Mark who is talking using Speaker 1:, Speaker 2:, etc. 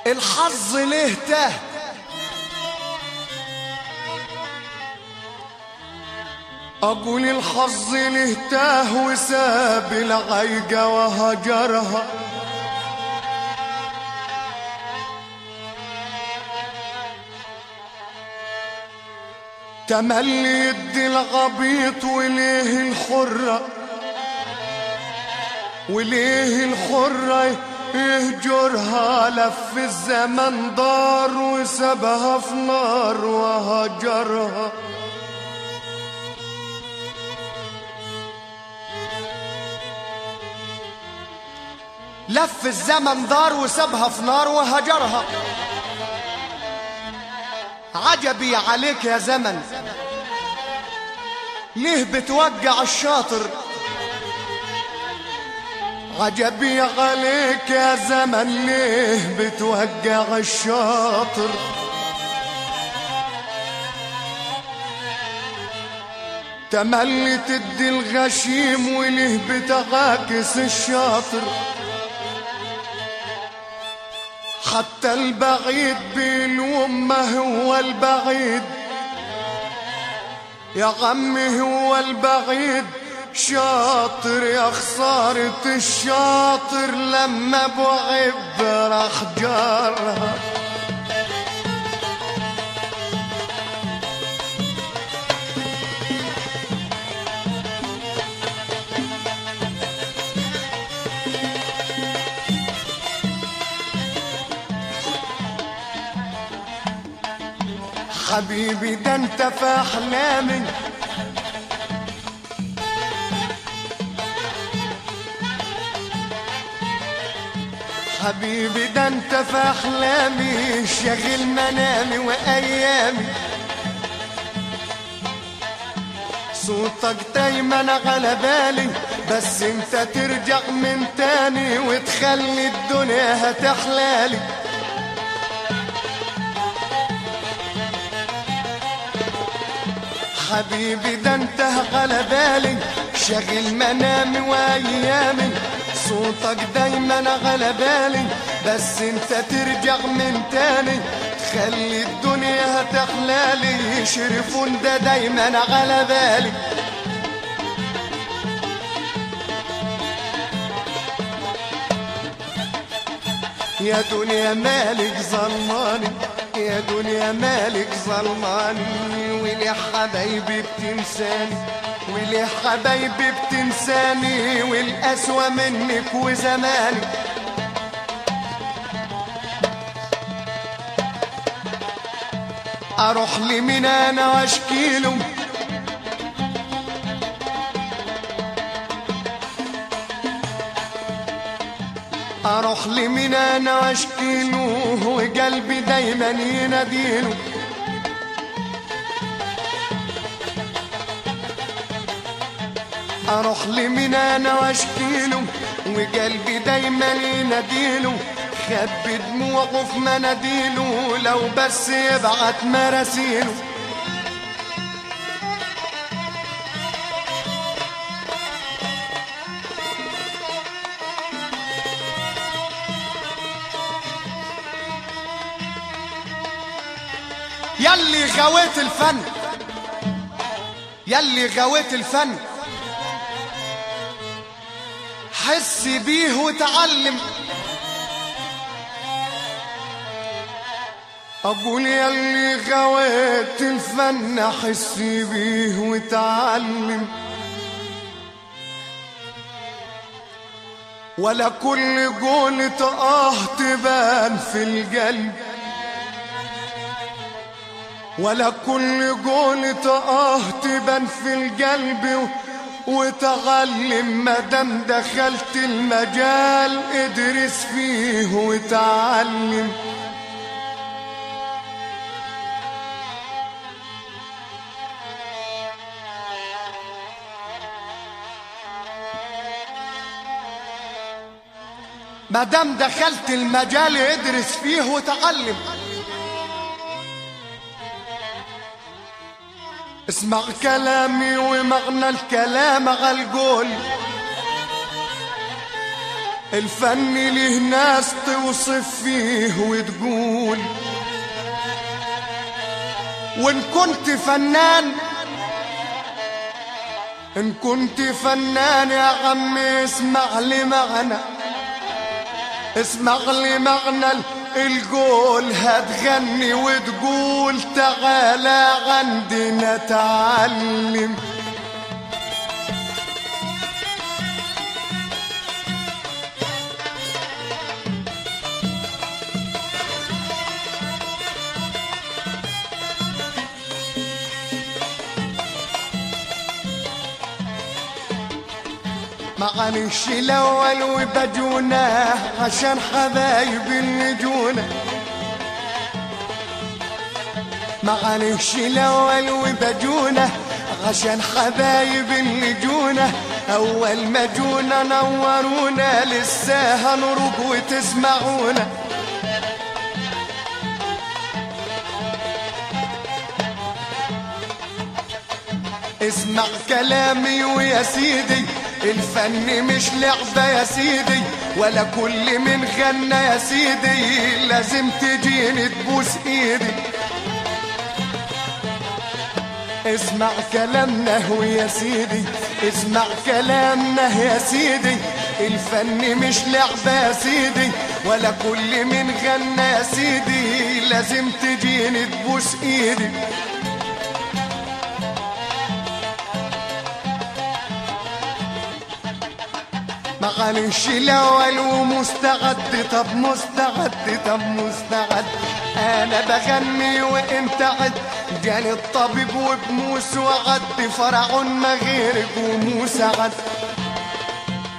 Speaker 1: الحظ ليه تاه أقول الحظ ليه تاه وساب العيقة وهجرها تملي يدي الغبيط وليه الحرة وليه الحرة يهجرها لف الزمن دار وسابها في نار وهجرها لف الزمن دار وسابها في نار وهجرها عجبي عليك يا زمن ليه بتوجع الشاطر عجبي عليك يا زمن ليه بتوجع الشاطر تملي تدي الغشيم وليه بتعاكس الشاطر حتى البعيد بيلوم ما هو البعيد يا عمي هو البعيد شاطر يا خسارة الشاطر لما بعب راح جارها حبيبي ده انت في احلامي حبيبي ده انت في احلامي شاغل منامي وايامي صوتك دايما على بالي بس انت ترجع من تاني وتخلي الدنيا هتحلالي حبيبي ده انت على بالي شاغل منامي وايامي صوتك دايما على بالي بس انت ترجع من تاني تخلي الدنيا هتحلالي يشرفون ده دايما على بالي يا دنيا مالك ظلماني يا دنيا مالك ظلماني وليه حبايبي بتنساني وليه حبايبي بتنساني والأسوأ منك وزماني أروح لمين أنا وأشكيله اروح لمين انا واشكيله وقلبي دايما يناديله اروح لمين انا واشكيله وقلبي دايما يناديله خبي دموعه في مناديله لو بس يبعت مراسيله يلي غويت الفن يلي غويت الفن حس بيه وتعلم أقول يلي غويت الفن حس بيه وتعلم ولا كل قولة آه تبان في القلب ولا كل قولة آه تبان في القلب وتعلم مادام دخلت المجال ادرس فيه وتعلم مادام دخلت المجال ادرس فيه وتعلم اسمع كلامي ومعنى الكلام على القول الفن له ناس توصف فيه وتقول وان كنت فنان ان كنت فنان يا عم اسمع لي معنى اسمع لي معنى القول هتغني وتقول تعالى عندنا تعلم معلش الاول وبجونه عشان حبايب النجونه معلش الاول وبجونه عشان حبايب النجونه اول ما جونا نورونا لسه هنرق وتسمعونا اسمع كلامي ويا سيدي الفن مش لعبة يا سيدي ولا كل من غنى يا سيدي لازم تجيني تبوس ايدي اسمع كلامنا هو يا سيدي اسمع كلامنا يا سيدي الفن مش لعبة يا سيدي ولا كل من غنى يا سيدي لازم تجيني تبوس ايدي معلش الاول ومستعد طب مستعد طب مستعد انا بغني وانت عد جاني الطبيب وبموس وعد فرعون ما غيرك وموسى عد